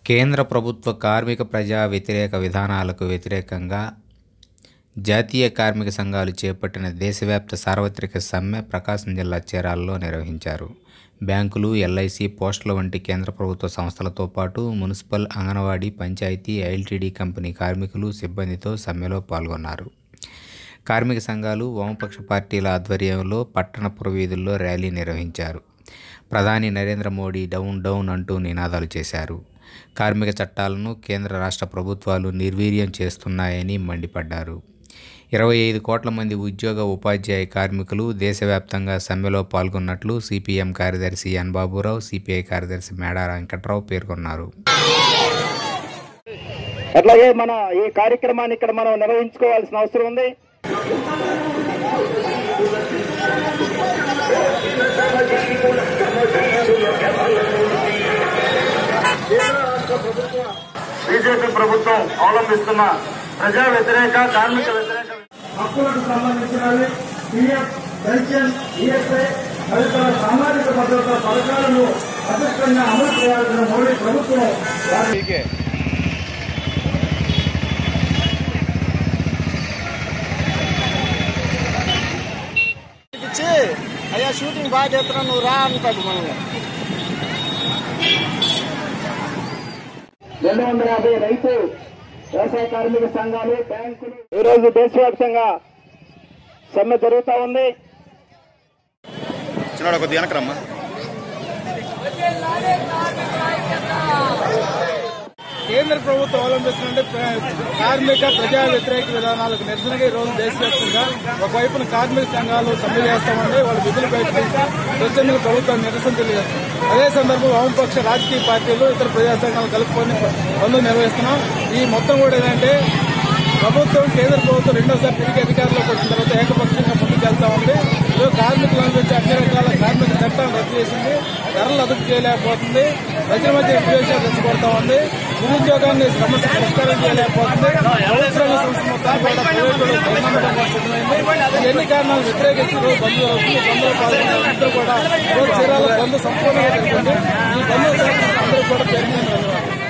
కేంద్ర ప్రభుత్వ కార్మిక ప్రజా వ్యతిరేక విధానాలకు వ్యతిరేకంగా జాతీయ కార్మిక సంఘాలు చేపట్టిన దేశవ్యాప్త సార్వత్రిక సమ్మె ప్రకాశం జిల్లా చీరాలలో నిర్వహించారు బ్యాంకులు ఎల్ఐసి పోస్టుల వంటి కేంద్ర ప్రభుత్వ సంస్థలతో పాటు municipal anganwadi panchayat ILTD company కార్మికులు సిబ్బందితో సమ్మెలో పాల్గొన్నారు కార్మిక సంఘాలు వామపక్ష పార్టీల ఆధ్వర్యంలో పట్టణ పురవీధుల్లో ర్యాలీ నిర్వహించారు ప్రధాని నరేంద్ర మోడీ డౌన్ డౌన్ అంటూ నినాదాలు చేశారు కార్మిక చట్టాలను కేంద్ర రాష్ట్ర ప్రభుత్వాలు నిర్వీర్యం చేస్తున్నాయని మండిపడ్డారు ఇరవై ఐదు కోట్ల మంది ఉద్యోగ ఉపాధ్యాయ కార్మికులు దేశవ్యాప్తంగా సమ్మెలో పాల్గొన్నట్లు సిపిఎం కార్యదర్శి ఎన్ బాబురావు సిపిఐ కార్యదర్శి మేడా వెంకట్రావు పేర్కొన్నారు అట్లాగే మన ఈ కార్యక్రమాన్ని ఇక్కడ మనం నిర్వహించుకోవాల్సిన అవసరం ఉంది బీజేపీ ప్రభుత్వం అవలంబిస్తున్న ప్రజా వ్యతిరేక కార్మిక వ్యతిరేక హక్కులకు సంబంధించినవి పిఎఫ్ పెన్షన్ ఈఎస్ఐ తదితర సామాజిక భద్రత పథకాలను పటిష్టంగా అమలు చేయాల్సిన మోడీ ప్రభుత్వం వారికి ఇచ్చి అయ్యా షూటింగ్ బాగా చేస్తున్నావు నువ్వు రా అంటాడు మనల్ని రెండు వందల యాభై రైతు వ్యవసాయ కార్మిక సంఘాలు బ్యాంకులు ఈరోజు దేశవ్యాప్తంగా సమ్మె జరుగుతా ఉంది చిన్నవాడు కొద్దిగా వెనకరమ్మా కేంద్ర ప్రభుత్వం అవలంబిస్తున్న కార్మిక ప్రజా వ్యతిరేక విధానాలకు నిరసనగా ఈ రోజు దేశవ్యాప్తంగా ఒకవైపున కార్మిక సంఘాలు సమ్మె చేస్తామండి వాళ్ళ విధులు బయటపెట్టి స్వచ్ఛంద ప్రభుత్వం నిరసన తెలియజేస్తుంది అదే సందర్భంలో వామపక్ష రాజకీయ పార్టీలు ఇతర ప్రజా సంఘాలు కలుపుకొని బంధువు నిర్వహిస్తున్నాం ఈ మొత్తం కూడా ఏంటంటే ప్రభుత్వం కేంద్ర ప్రభుత్వం రెండోసారి తిరిగి అధికారంలోకి వచ్చిన తర్వాత ఏకపక్షంగా ముందుకెళ్తా ఉంది ఈరోజు కార్మికుల నుంచి అన్ని రకాల కార్మిక చట్టాలు రద్దు చేసింది ధరలు అదుపు చేయలేకపోతుంది ప్రజల మధ్య విద్వేషాలు రెచ్చగొడతా ఉంది నిరుద్యోగాన్ని సమస్య పరిష్కారం చేయలేకపోతుంది ప్రభుత్వ రంగ సంస్థ మొత్తం కూడా ప్రైవేటులు బలమందడం సిద్ధమైంది ఈ ఎన్ని కారణాలు వ్యతిరేకించి ఈరోజు బంద్ జరుగుతుంది బంద్లో పాల్గొన్న అందరూ కూడా ఈరోజు చీరాల బంద్ సంపూర్ణంగా జరిగింది ఈ బంద్ అందరూ కూడా జరిగింది ధన్యవాదాలు